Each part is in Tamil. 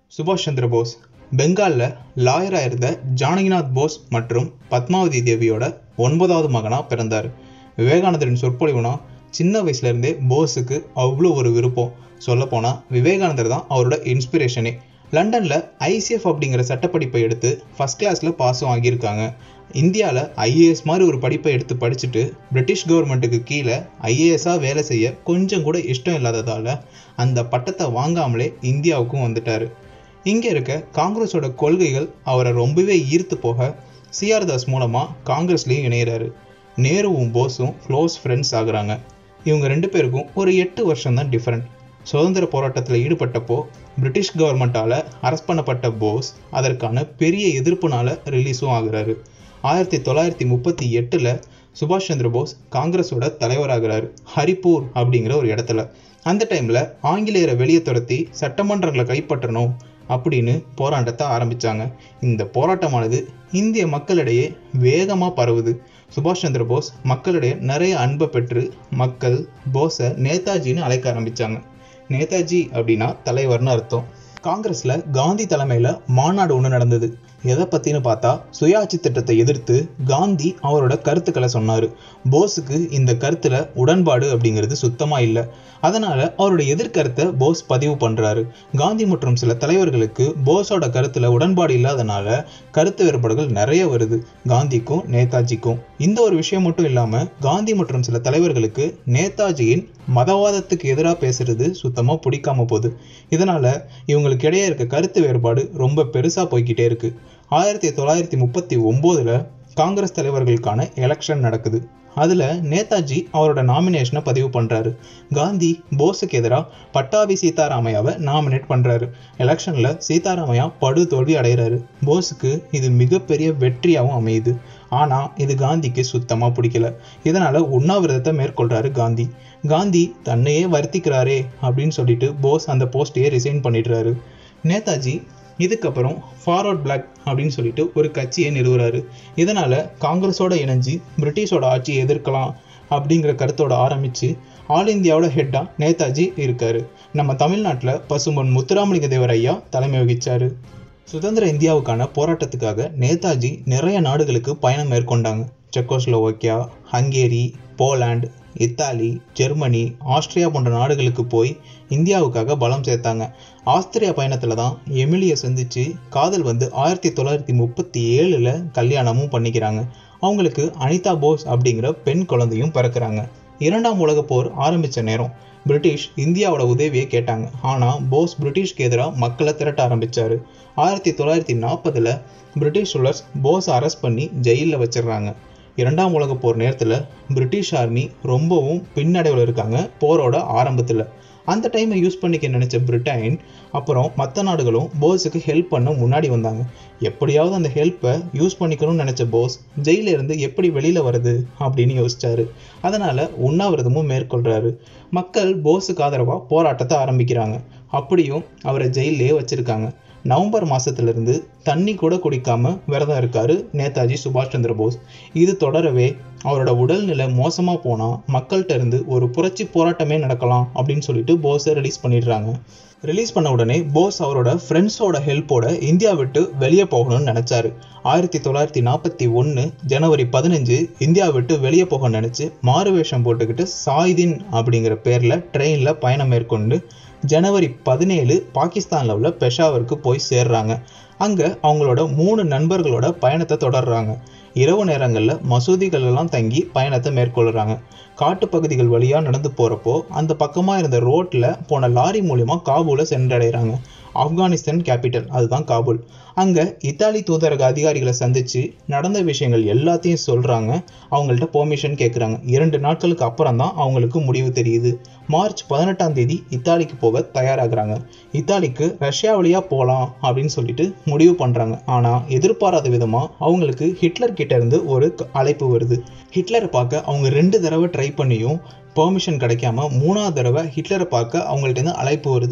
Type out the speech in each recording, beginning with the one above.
சுபாஷ் சந்திர போஸ் பெங்காலில் லாயராக இருந்த ஜானகிநாத் போஸ் மற்றும் பத்மாவதி தேவியோட ஒன்பதாவது மகனாக பிறந்தார் விவேகானந்தரின் சொற்பொழிவுனா சின்ன வயசுலேருந்தே போஸுக்கு அவ்வளோ ஒரு விருப்பம் சொல்லப்போனால் விவேகானந்தர் தான் அவரோட இன்ஸ்பிரேஷனே லண்டனில் ஐசிஎஃப் அப்படிங்கிற சட்டப்படிப்பை எடுத்து ஃபஸ்ட் கிளாஸில் பாஸும் ஆகியிருக்காங்க இந்தியாவில் ஐஏஎஸ் மாதிரி ஒரு படிப்பை எடுத்து படிச்சுட்டு பிரிட்டிஷ் கவர்மெண்ட்டுக்கு கீழே ஐஏஎஸ்ஸாக வேலை செய்ய கொஞ்சம் கூட இஷ்டம் இல்லாததால் அந்த பட்டத்தை வாங்காமலே இந்தியாவுக்கும் வந்துட்டார் இங்கே இருக்க காங்கிரஸோட கொள்கைகள் அவரை ரொம்பவே ஈர்த்து போக சிஆர் தாஸ் மூலமாக காங்கிரஸ்லேயும் இணையிறாரு நேருவும் போஸும் க்ளோஸ் ஃப்ரெண்ட்ஸ் ஆகுறாங்க இவங்க ரெண்டு பேருக்கும் ஒரு எட்டு வருஷம் தான் டிஃப்ரெண்ட் சுதந்திர போராட்டத்தில் ஈடுபட்டப்போ பிரிட்டிஷ் கவர்மெண்ட்டால் அரெஸ்ட் பண்ணப்பட்ட போஸ் அதற்கான பெரிய எதிர்ப்புனால ரிலீஸும் ஆகுறாரு ஆயிரத்தி தொள்ளாயிரத்தி முப்பத்தி எட்டில் சுபாஷ் சந்திர போஸ் காங்கிரஸோட தலைவராகிறாரு ஹரிப்பூர் அப்படிங்கிற ஒரு இடத்துல அந்த டைமில் ஆங்கிலேயரை வெளியே துரத்தி சட்டமன்றங்களை கைப்பற்றணும் அப்படின்னு போராட்டத்தை ஆரம்பித்தாங்க இந்த போராட்டமானது இந்திய மக்களிடையே வேகமாக பரவுது சுபாஷ் சந்திர போஸ் மக்களிடையே நிறைய அன்பை பெற்று மக்கள் போஸை நேதாஜின்னு அழைக்க ஆரம்பித்தாங்க நேதாஜி அப்படின்னா தலைவர்னு அர்த்தம் காங்கிரஸில் காந்தி தலைமையில் மாநாடு ஒன்று நடந்தது எதை பற்றின்னு பார்த்தா சுயாட்சி திட்டத்தை எதிர்த்து காந்தி அவரோட கருத்துக்களை சொன்னார் போஸுக்கு இந்த கருத்தில் உடன்பாடு அப்படிங்கிறது சுத்தமாக இல்லை அதனால் அவரோட எதிர்கருத்தை போஸ் பதிவு பண்ணுறாரு காந்தி மற்றும் சில தலைவர்களுக்கு போஸோட கருத்தில் உடன்பாடு இல்லாதனால கருத்து வேறுபாடுகள் நிறைய வருது காந்திக்கும் நேதாஜிக்கும் இந்த ஒரு விஷயம் மட்டும் இல்லாமல் காந்தி மற்றும் சில தலைவர்களுக்கு நேதாஜியின் மதவாதத்துக்கு எதிராக பேசுறது சுத்தமாக பிடிக்காம போகுது இதனால் இவங்களுக்கு இடையே இருக்க கருத்து வேறுபாடு ரொம்ப பெருசாக போய்கிட்டே இருக்கு ஆயிரத்தி தொள்ளாயிரத்தி முப்பத்தி ஒம்போதில் காங்கிரஸ் தலைவர்களுக்கான எலெக்ஷன் நடக்குது அதில் நேதாஜி அவரோட நாமினேஷனை பதிவு பண்ணுறாரு காந்தி போஸுக்கு எதிராக பட்டாபி சீதாராமையாவை நாமினேட் பண்ணுறாரு எலெக்ஷனில் சீதாராமையா படு தோல்வி அடைகிறாரு போஸுக்கு இது மிகப்பெரிய வெற்றியாகவும் அமையுது ஆனால் இது காந்திக்கு சுத்தமாக பிடிக்கல இதனால் உண்ணாவிரதத்தை மேற்கொள்கிறாரு காந்தி காந்தி தன்னையே வருத்திக்கிறாரே அப்படின்னு சொல்லிட்டு போஸ் அந்த போஸ்டையே ரிசைன் பண்ணிடுறாரு நேதாஜி இதுக்கப்புறம் ஃபார்வர்ட் பிளாக் அப்படின்னு சொல்லிட்டு ஒரு கட்சியை நிறுவுறாரு இதனால் காங்கிரஸோட இணைஞ்சு பிரிட்டிஷோட ஆட்சியை எதிர்க்கலாம் அப்படிங்கிற கருத்தோட ஆரம்பித்து ஆல் இந்தியாவோட ஹெட்டாக நேதாஜி இருக்கார் நம்ம தமிழ்நாட்டில் பசும்பொன் முத்துராமலிங்க தேவர் ஐயா தலைமை வகிச்சார் சுதந்திர இந்தியாவுக்கான போராட்டத்துக்காக நேதாஜி நிறைய நாடுகளுக்கு பயணம் மேற்கொண்டாங்க Czechoslovakia Hungary Poland Italy Germany Austria போன்ற நாடுகளுக்கு போய் இந்தியாவுக்காக பலம் சேர்த்தாங்க ஆஸ்திரியா பயணத்தில் தான் எமிலியை சந்தித்து காதல் வந்து ஆயிரத்தி தொள்ளாயிரத்தி முப்பத்தி ஏழில் கல்யாணமும் பண்ணிக்கிறாங்க அவங்களுக்கு அனிதா போஸ் அப்படிங்கிற பெண் குழந்தையும் பிறக்கிறாங்க இரண்டாம் உலக போர் ஆரம்பித்த நேரம் பிரிட்டிஷ் இந்தியாவோட உதவியை கேட்டாங்க ஆனால் போஸ் பிரிட்டிஷ்க்கு எதிராக மக்களை திரட்ட ஆரம்பித்தார் ஆயிரத்தி தொள்ளாயிரத்தி நாற்பதில் பிரிட்டிஷ் ரூலர்ஸ் போஸ் அரெஸ்ட் பண்ணி ஜெயிலில் வச்சிடுறாங்க இரண்டாம் உலக போர் நேரத்தில் பிரிட்டிஷ் ஆர்மி ரொம்பவும் பின்னடைவில் இருக்காங்க போரோட ஆரம்பத்தில் அந்த டைமை யூஸ் பண்ணிக்க நினச்ச பிரிட்டன் அப்புறம் மற்ற நாடுகளும் போஸுக்கு ஹெல்ப் பண்ண முன்னாடி வந்தாங்க எப்படியாவது அந்த ஹெல்ப்பை யூஸ் பண்ணிக்கணும்னு நினச்ச போஸ் ஜெயிலிருந்து எப்படி வெளியில் வருது அப்படின்னு யோசிச்சாரு அதனால் உண்ணாவிரதமும் மேற்கொள்கிறாரு மக்கள் போஸுக்கு ஆதரவாக போராட்டத்தை ஆரம்பிக்கிறாங்க அப்படியும் அவரை ஜெயிலே வச்சுருக்காங்க நவம்பர் மாதத்துலேருந்து தண்ணி கூட குடிக்காம விரதம் இருக்காரு நேதாஜி சுபாஷ் சந்திர போஸ் இது தொடரவே அவரோட உடல்நிலை மோசமாக போனால் மக்கள்கிட்ட இருந்து ஒரு புரட்சி போராட்டமே நடக்கலாம் அப்படின்னு சொல்லிட்டு போஸை ரிலீஸ் பண்ணிடுறாங்க ரிலீஸ் பண்ண உடனே போஸ் அவரோட ஃப்ரெண்ட்ஸோட ஹெல்ப்போட இந்தியா விட்டு வெளியே போகணும்னு நினச்சாரு ஆயிரத்தி தொள்ளாயிரத்தி நாற்பத்தி ஒன்று ஜனவரி பதினஞ்சு இந்தியா விட்டு வெளியே போக நினச்சி மாறுவேஷம் போட்டுக்கிட்டு சாய்தின் அப்படிங்கிற பேரில் ட்ரெயினில் பயணம் மேற்கொண்டு ஜனவரி பதினேழு பாகிஸ்தானில் உள்ள பெஷாவருக்கு போய் சேர்றாங்க அங்கே அவங்களோட மூணு நண்பர்களோட பயணத்தை தொடர்றாங்க இரவு நேரங்களில் மசூதிகளெல்லாம் தங்கி பயணத்தை மேற்கொள்கிறாங்க காட்டுப்பகுதிகள் வழியாக நடந்து போகிறப்போ அந்த பக்கமாக இருந்த ரோட்டில் போன லாரி மூலிமா காபூலை சென்றடைகிறாங்க ஆப்கானிஸ்தான் கேபிட்டல் அதுதான் காபூல் அங்கே இத்தாலி தூதரக அதிகாரிகளை சந்தித்து நடந்த விஷயங்கள் எல்லாத்தையும் சொல்கிறாங்க அவங்கள்ட்ட பெர்மிஷன் கேட்குறாங்க இரண்டு நாட்களுக்கு அப்புறம் தான் அவங்களுக்கு முடிவு தெரியுது மார்ச் பதினெட்டாம் தேதி இத்தாலிக்கு போக தயாராகிறாங்க இத்தாலிக்கு ரஷ்யா வழியாக போகலாம் அப்படின்னு சொல்லிட்டு முடிவு பண்ணுறாங்க ஆனால் எதிர்பாராத விதமாக அவங்களுக்கு ஹிட்லர் கிட்ட இருந்து ஒரு அழைப்பு வருது ஹிட்லரை பார்க்க அவங்க ரெண்டு தடவை ட்ரை பண்ணியும் பெர்மிஷன் கிடைக்காம மூணாவது தடவை ஹிட்லரை பார்க்க அவங்கள்ட்ட இருந்து அழைப்பு வருது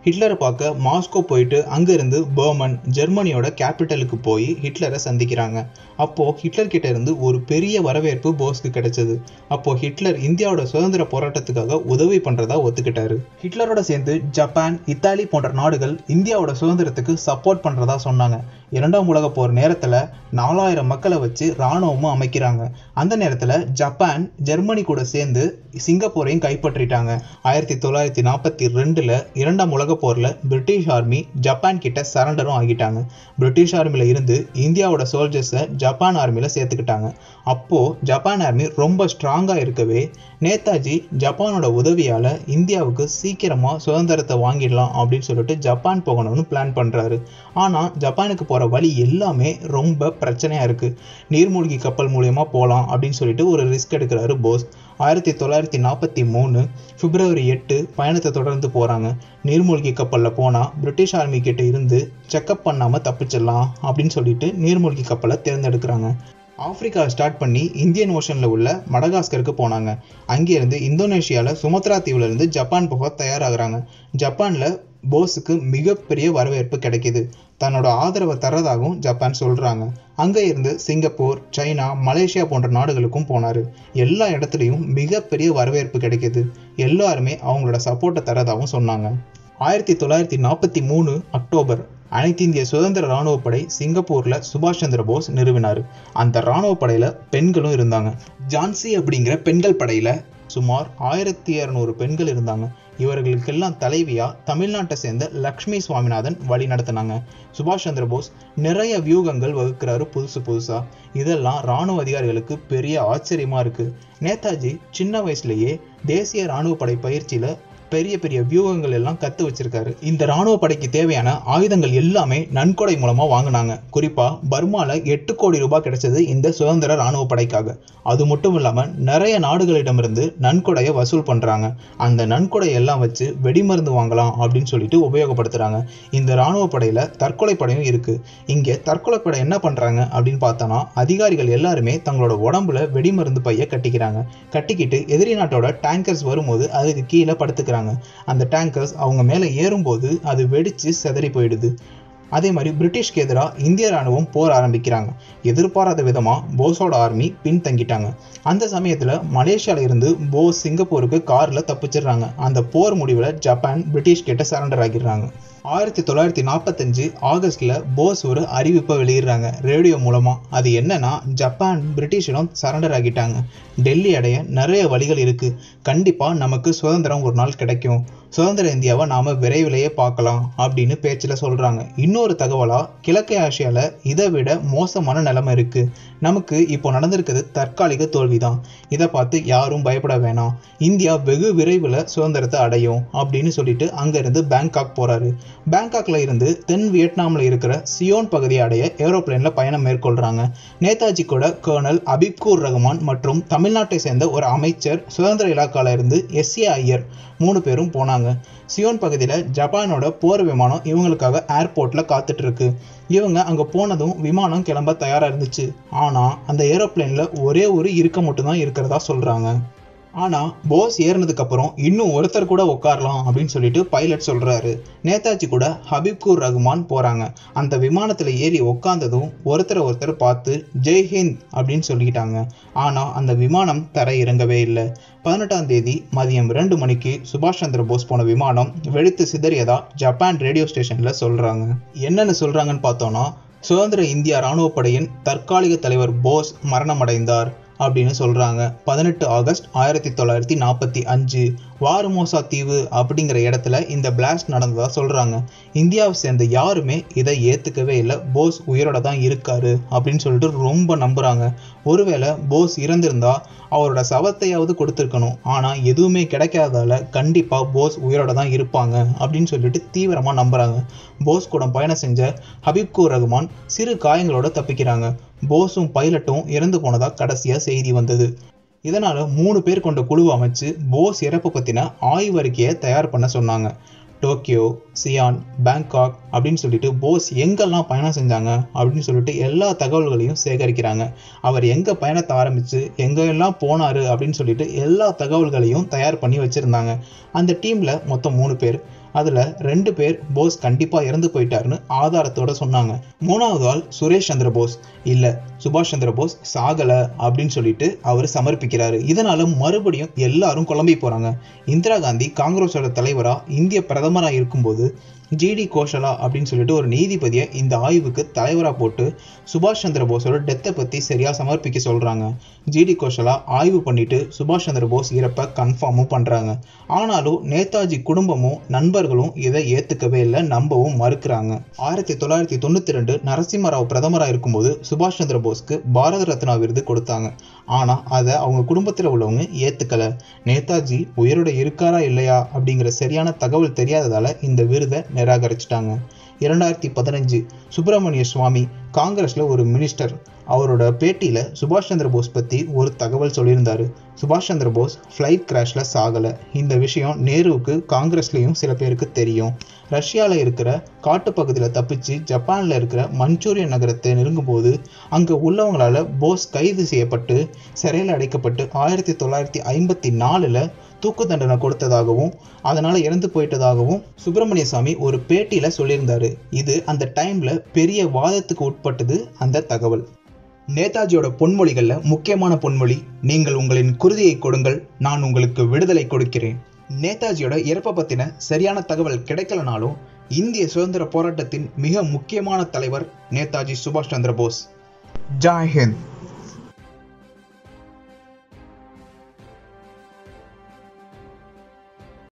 ஹிட்லரை பார்க்க மாஸ்கோ போயிட்டு அங்கிருந்து பர்மன் ஜெர்மனியோட கேபிட்டலுக்கு போய் ஹிட்லரை சந்திக்கிறாங்க அப்போ ஹிட்லர் கிட்ட இருந்து ஒரு பெரிய வரவேற்பு போஸ்க்கு கிடைச்சது அப்போ ஹிட்லர் இந்தியாவோட சுதந்திர போராட்டத்துக்காக உதவி பண்றதா ஒத்துக்கிட்டாரு ஹிட்லரோட சேர்ந்து ஜப்பான் இத்தாலி போன்ற நாடுகள் இந்தியாவோட சுதந்திரத்துக்கு சப்போர்ட் பண்றதா சொன்னாங்க இரண்டாம் உலக போர் நேரத்துல நாலாயிரம் மக்களை வச்சு ராணுவமும் அமைக்கிறாங்க அந்த நேரத்துல ஜப்பான் ஜெர்மனி கூட சேர்ந்து சிங்கப்பூரையும் கைப்பற்றிட்டாங்க ஆயிரத்தி தொள்ளாயிரத்தி நாற்பத்தி ரெண்டுல இரண்டாம் உலக போர்ல பிரிட்டிஷ் ஆர்மி ஜப்பான் கிட்ட சரண்டரும் ஆகிட்டாங்க பிரிட்டிஷ் ஆர்மில இருந்து இந்தியாவோட சோல்ஜர்ஸை ஜப்பான் ஆர்மில சேர்த்துக்கிட்டாங்க அப்போ ஜப்பான் ஆர்மி ரொம்ப ஸ்ட்ராங்கா இருக்கவே நேதாஜி ஜப்பானோட உதவியால இந்தியாவுக்கு சீக்கிரமா சுதந்திரத்தை வாங்கிடலாம் அப்படின்னு சொல்லிட்டு ஜப்பான் போகணும்னு பிளான் பண்றாரு ஆனா ஜப்பானுக்கு போற வழி எல்லாமே ரொம்ப பிரச்சனையா இருக்கு நீர்மூழ்கி கப்பல் மூலியமா போகலாம் அப்படின்னு சொல்லிட்டு ஒரு ரிஸ்க் எடுக்கிறாரு போஸ் ஆயிரத்தி தொள்ளாயிரத்தி நாற்பத்தி மூணு பிப்ரவரி எட்டு பயணத்தை தொடர்ந்து போறாங்க நீர்மூழ்கி கப்பல்ல போனா பிரிட்டிஷ் ஆர்மி கிட்ட இருந்து செக்அப் பண்ணாம தப்பிச்சிடலாம் அப்படின்னு சொல்லிட்டு நீர்மூழ்கி கப்பலை தேர்ந்தெடுக்கிறாங்க ஆப்பிரிக்கா ஸ்டார்ட் பண்ணி இந்தியன் ஓஷன்ல உள்ள மடகாஸ்கருக்கு போனாங்க அங்கிருந்து இந்தோனேஷியால சுமத்ரா தீவுல இருந்து ஜப்பான் போக தயாராகிறாங்க ஜப்பான்ல போஸுக்கு மிகப்பெரிய வரவேற்பு கிடைக்குது தன்னோட ஆதரவை தரதாகவும் ஜப்பான் சொல்றாங்க அங்க இருந்து சிங்கப்பூர் சைனா மலேசியா போன்ற நாடுகளுக்கும் போனாரு எல்லா இடத்துலையும் மிகப்பெரிய வரவேற்பு கிடைக்குது எல்லாருமே அவங்களோட சப்போர்ட்டை தரதாகவும் சொன்னாங்க ஆயிரத்தி தொள்ளாயிரத்தி நாற்பத்தி மூணு அக்டோபர் அனைத்து இந்திய சுதந்திர ராணுவ படை சிங்கப்பூர்ல சுபாஷ் சந்திர போஸ் நிறுவினார் அந்த ராணுவ படையில பெண்களும் இருந்தாங்க ஜான்சி அப்படிங்கிற பெண்கள் படையில சுமார் ஆயிரத்தி இரநூறு பெண்கள் இருந்தாங்க இவர்களுக்கெல்லாம் தலைவியா தமிழ்நாட்டை சேர்ந்த லக்ஷ்மி சுவாமிநாதன் வழி நடத்தினாங்க சுபாஷ் சந்திர போஸ் நிறைய வியூகங்கள் வகுக்கிறாரு புதுசு புதுசா இதெல்லாம் ராணுவ அதிகாரிகளுக்கு பெரிய ஆச்சரியமா இருக்கு நேதாஜி சின்ன வயசுலயே தேசிய ராணுவ படை பயிற்சியில பெரிய பெரிய வியூகங்கள் எல்லாம் கத்து வச்சிருக்காரு இந்த ராணுவ படைக்கு தேவையான ஆயுதங்கள் எல்லாமே நன்கொடை மூலமா வாங்கினாங்க குறிப்பா பர்மால எட்டு கோடி ரூபாய் கிடைச்சது இந்த சுதந்திர ராணுவ படைக்காக அது மட்டும் இல்லாம நிறைய நாடுகளிடமிருந்து நன்கொடையை வசூல் பண்றாங்க அந்த நன்கொடை எல்லாம் வச்சு வெடிமருந்து வாங்கலாம் அப்படின்னு சொல்லிட்டு உபயோகப்படுத்துறாங்க இந்த ராணுவ படையில தற்கொலை படையும் இருக்கு இங்க தற்கொலை படை என்ன பண்றாங்க அப்படின்னு பார்த்தோம்னா அதிகாரிகள் எல்லாருமே தங்களோட உடம்புல வெடிமருந்து பைய கட்டிக்கிறாங்க கட்டிக்கிட்டு எதிரி நாட்டோட டேங்கர்ஸ் வரும்போது அதுக்கு கீழே படுத்துக்கிறாங்க அந்த டேங்கர்ஸ் அவங்க மேலே ஏறும்போது அது வெடிச்சு சிதறி போயிடுது அதே மாதிரி பிரிட்டிஷ்க்கு எதிராக இந்திய ராணுவம் போர் ஆரம்பிக்கிறாங்க எதிர்பாராத விதமாக போஸோட ஆர்மி பின்தங்கிட்டாங்க அந்த சமயத்தில் மலேசியால இருந்து போஸ் சிங்கப்பூருக்கு காரில் தப்பிச்சிடுறாங்க அந்த போர் முடிவில் ஜப்பான் பிரிட்டிஷ் கிட்ட சரண்டர் ஆகிடுறாங்க ஆயிரத்தி தொள்ளாயிரத்தி நாற்பத்தஞ்சு ஆகஸ்ட்ல போஸ் ஒரு அறிவிப்பை வெளியிடுறாங்க ரேடியோ மூலமா அது என்னன்னா ஜப்பான் பிரிட்டிஷிடம் சரண்டர் ஆகிட்டாங்க டெல்லி அடைய நிறைய வழிகள் இருக்கு கண்டிப்பா நமக்கு சுதந்திரம் ஒரு நாள் கிடைக்கும் சுதந்திர இந்தியாவை நாம விரைவிலேயே பார்க்கலாம் அப்படின்னு பேச்சில் சொல்றாங்க இன்னொரு தகவலா கிழக்கு ஆசியால இதை விட மோசமான நிலைமை இருக்கு நமக்கு இப்போ நடந்திருக்கிறது தற்காலிக தோல்விதான் இதை பார்த்து யாரும் பயப்பட வேணாம் இந்தியா வெகு விரைவில் சுதந்திரத்தை அடையும் அப்படின்னு சொல்லிட்டு அங்கிருந்து பேங்காக் போறாரு பேங்காக்ல இருந்து தென் வியட்நாம்ல இருக்கிற சியோன் பகுதியை அடைய ஏரோப்ளேன்ல பயணம் மேற்கொள்றாங்க நேதாஜி கூட கர்னல் அபிப்கூர் ரஹ்மான் மற்றும் தமிழ்நாட்டை சேர்ந்த ஒரு அமைச்சர் சுதந்திர இலாக்கால இருந்து எஸ் ஏ ஐயர் மூணு பேரும் போனாங்க சியோன் பகுதியில் ஜப்பானோட போர் விமானம் இவங்களுக்காக ஏர்போர்ட்ல காத்துட்டு இருக்கு இவங்க அங்க போனதும் விமானம் கிளம்ப தயாரா இருந்துச்சு ஆனா அந்த ஏரோப்ளேன்ல ஒரே ஒரு இருக்க மட்டும்தான் இருக்கிறதா சொல்றாங்க ஆனா போஸ் ஏறினதுக்கு அப்புறம் இன்னும் ஒருத்தர் கூட உட்காரலாம் அப்படின்னு சொல்லிட்டு பைலட் சொல்றாரு நேதாஜி கூட ஹபீப்கூர் ரகுமான் போறாங்க அந்த விமானத்துல ஏறி உட்கார்ந்ததும் ஒருத்தரை ஒருத்தர் பார்த்து ஜெய் ஹிந்த் அப்படின்னு சொல்லிக்கிட்டாங்க ஆனா அந்த விமானம் தர இறங்கவே இல்லை பதினெட்டாம் தேதி மதியம் ரெண்டு மணிக்கு சுபாஷ் சந்திர போஸ் போன விமானம் வெடித்து சிதறியதா ஜப்பான் ரேடியோ ஸ்டேஷன்ல சொல்றாங்க என்னன்னு சொல்றாங்கன்னு பார்த்தோம்னா சுதந்திர இந்தியா ராணுவ படையின் தற்காலிக தலைவர் போஸ் மரணமடைந்தார் அப்படின்னு சொல்றாங்க பதினெட்டு ஆகஸ்ட் ஆயிரத்தி தொள்ளாயிரத்தி நாற்பத்தி அஞ்சு வாருமோசா தீவு அப்படிங்கிற இடத்துல இந்த பிளாஸ்ட் நடந்ததா சொல்றாங்க இந்தியாவை சேர்ந்த யாருமே இதை ஏத்துக்கவே இல்லை போஸ் உயிரோட தான் இருக்காரு அப்படின்னு சொல்லிட்டு ரொம்ப நம்புறாங்க ஒருவேளை போஸ் இறந்திருந்தா அவரோட சவத்தையாவது கொடுத்துருக்கணும் ஆனா எதுவுமே கிடைக்காதால கண்டிப்பா போஸ் உயிரோட தான் இருப்பாங்க அப்படின்னு சொல்லிட்டு தீவிரமா நம்புறாங்க போஸ் கூட பயணம் செஞ்ச ஹபீப்கூர் ரகுமான் சிறு காயங்களோட தப்பிக்கிறாங்க போஸும் பைலட்டும் இறந்து போனதா கடைசியா செய்தி வந்தது இதனால மூணு பேர் கொண்ட குழு அமைச்சு போஸ் இறப்பு பத்தின ஆய்வறிக்கையை தயார் பண்ண சொன்னாங்க டோக்கியோ சியான் பேங்காக் அப்படின்னு சொல்லிட்டு போஸ் எங்கெல்லாம் பயணம் செஞ்சாங்க அப்படின்னு சொல்லிட்டு எல்லா தகவல்களையும் சேகரிக்கிறாங்க அவர் எங்க பயணத்தை ஆரம்பிச்சு எங்கெல்லாம் போனாரு அப்படின்னு சொல்லிட்டு எல்லா தகவல்களையும் தயார் பண்ணி வச்சிருந்தாங்க அந்த டீம்ல மொத்தம் மூணு பேர் அதுல ரெண்டு பேர் போஸ் கண்டிப்பா இறந்து போயிட்டாருன்னு ஆதாரத்தோட சொன்னாங்க மூணாவது ஆள் சுரேஷ் சந்திர போஸ் இல்ல சுபாஷ் சந்திர போஸ் சாகல அப்படின்னு சொல்லிட்டு அவர் சமர்ப்பிக்கிறாரு இதனால மறுபடியும் எல்லாரும் குழம்பி போறாங்க இந்திரா காந்தி காங்கிரஸோட தலைவரா இந்திய பிரதமரா இருக்கும்போது ஜிடி கோஷலா அப்படின்னு சொல்லிட்டு ஒரு நீதிபதியை இந்த ஆய்வுக்கு தலைவரா போட்டு சுபாஷ் சந்திர போஸோட டெத்தை பத்தி சரியா சமர்ப்பிக்க சொல்றாங்க ஜிடி கோஷலா ஆய்வு பண்ணிட்டு சுபாஷ் சந்திர போஸ் இறப்ப கன்ஃபார்மும் பண்றாங்க ஆனாலும் நேதாஜி குடும்பமும் நண்பர்களும் இதை ஏத்துக்கவே இல்லை நம்பவும் மறுக்கிறாங்க ஆயிரத்தி தொள்ளாயிரத்தி தொண்ணூத்தி ரெண்டு நரசிம்மராவ் பிரதமரா இருக்கும்போது சுபாஷ் சந்திர போஸ்க்கு பாரத ரத்னா விருது கொடுத்தாங்க ஆனா அதை அவங்க குடும்பத்துல உள்ளவங்க ஏத்துக்கல நேதாஜி உயிரோட இருக்காரா இல்லையா அப்படிங்கிற சரியான தகவல் தெரியாததால இந்த விருதை நிராகரிச்சிட்டாங்க இரண்டாயிரத்தி பதினஞ்சு சுப்பிரமணிய சுவாமி காங்கிரஸ்ல ஒரு மினிஸ்டர் அவரோட பேட்டியில சுபாஷ் சந்திர போஸ் பத்தி ஒரு தகவல் சொல்லியிருந்தாரு சுபாஷ் சந்திர போஸ் ஃப்ளைட் கிராஷ்ல சாகல இந்த விஷயம் நேருவுக்கு காங்கிரஸ்லயும் சில பேருக்கு தெரியும் ரஷ்யால இருக்கிற காட்டுப்பகுதியில தப்பிச்சு ஜப்பான்ல இருக்கிற மஞ்சூரியன் நகரத்தை நெருங்கும் போது அங்க உள்ளவங்களால போஸ் கைது செய்யப்பட்டு சிறையில் அடைக்கப்பட்டு ஆயிரத்தி தொள்ளாயிரத்தி ஐம்பத்தி நாலுல தூக்கு தண்டனை கொடுத்ததாகவும் அதனால இறந்து போயிட்டதாகவும் சுப்பிரமணிய சாமி ஒரு பேட்டியில சொல்லியிருந்தாரு இது அந்த டைம்ல பெரிய வாதத்துக்கு உட்பட்டது அந்த தகவல் நேதாஜியோட பொன்மொழிகள்ல முக்கியமான பொன்மொழி நீங்கள் உங்களின் குருதியை கொடுங்கள் நான் உங்களுக்கு விடுதலை கொடுக்கிறேன் நேதாஜியோட இறப்பை பத்தின சரியான தகவல் கிடைக்கலனாலும் இந்திய சுதந்திர போராட்டத்தின் மிக முக்கியமான தலைவர் நேதாஜி சுபாஷ் சந்திர போஸ் ஜாய் ஹிந்த்